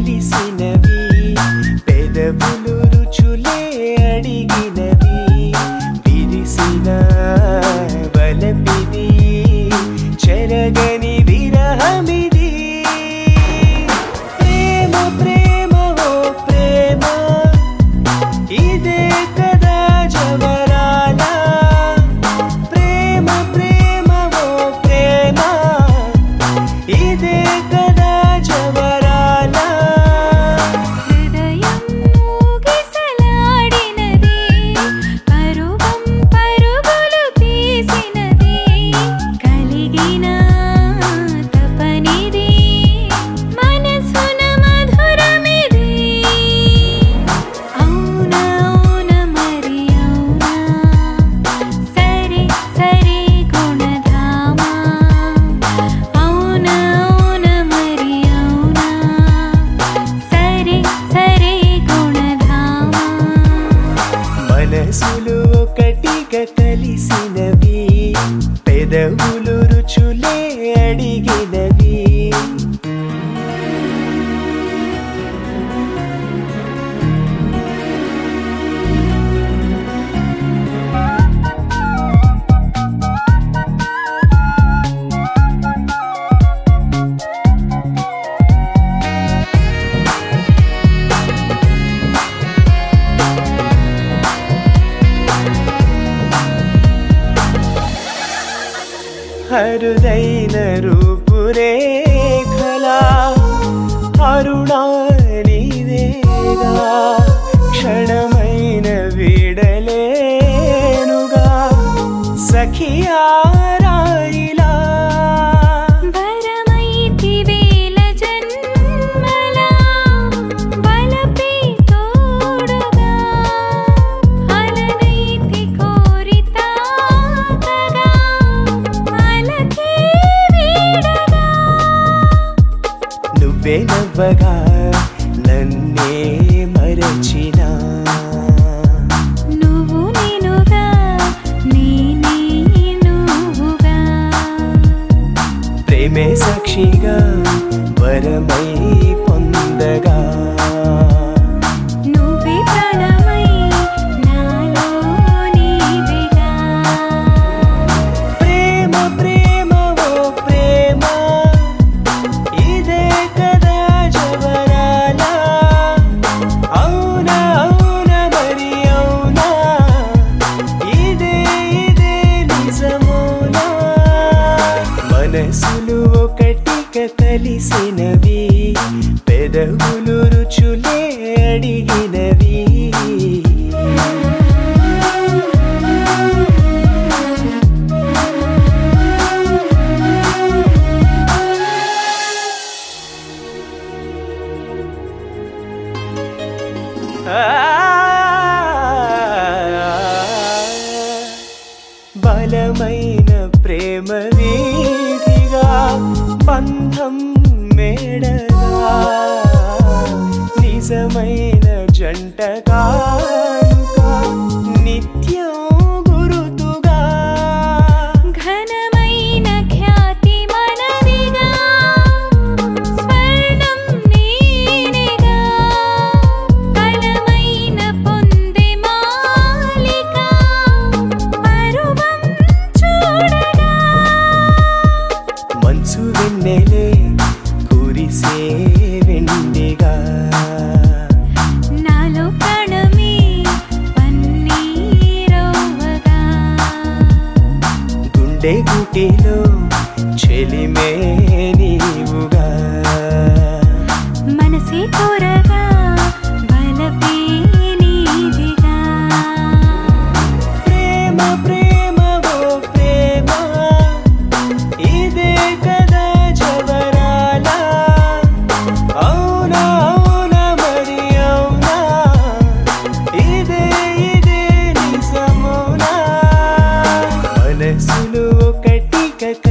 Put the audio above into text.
కలిసినవి పెదవులు రుచులే అడిగినవి విరిసిన బలపిది చెరగని విరహమిది ప్రేమ ప్రేమ ఓ ప్రేమ ఇదే కదా జవరాల ప్రేమ ప్రేమ ఓ ప్రేమ ఇదే కదా జవరాల హృదయం ఊగిసలాడినది పరువం పరుగులు తీసినది కలిగిన తపనిది మనసున మధురమిది అవునా అవున మరి అవునా సరి సరి గుణధామా అవునా అవున మరి అవునా సరి సరి గుణధామా మనసులు ఒకటిగా కలిసినవి పెదవులు రుచులే అడిగినవి అరుదైన రూపురేఖలా అరుణానిదేగా క్షణమైన వీడలేనుగా సఖియారాయిలా వరమైతి వేల జన్మల బలపి తోడుగా అలనైతి కోరితాకగా అలకే వీడగా నువ్వే నవ్వగా నన్నే మరచినా నువ్వు నేనుగా నేనే నువ్వుగా ప్రేమే సాక్షిగా వరమై పొందగా నువ్వే ప్రాణమై నాలో నీవిగా ప్రేమ ప్రేమ ఓ ప్రేమ ఇదే కదా జవరాల అవునా అవునా మరి అవునా ఇదే ఇదే నిజమౌనా మనసులు ఒకటిగా కలిసినవి పెదవులు రుచులే అడిగినవి బలమైన ప్రేమ వీధిగా బంధం మేడగా నిజమైన జంట కానుక నిత్యం గురుతుగా ఘనమైన ఖ్యాతి మనదిగా స్వర్ణం నేనేగా బలమైన పొందే మాలిక పరువం చూడగా మంచు వెన్నెలే కురిసే వెండిగా నాలో ప్రాణమే పన్నీరవ్వగా గుండె గుటిలో చెలిమే నీవుగా మనసే కోరగా బలపే నీదిగా ప్రేమ ప్రేమ ఓ ప్రేమ ఇదే కదా జవరాల అవునా అవునా మరి అవునా ఇదే ఇదే నిజమౌనా మనసులు ఒకటిగా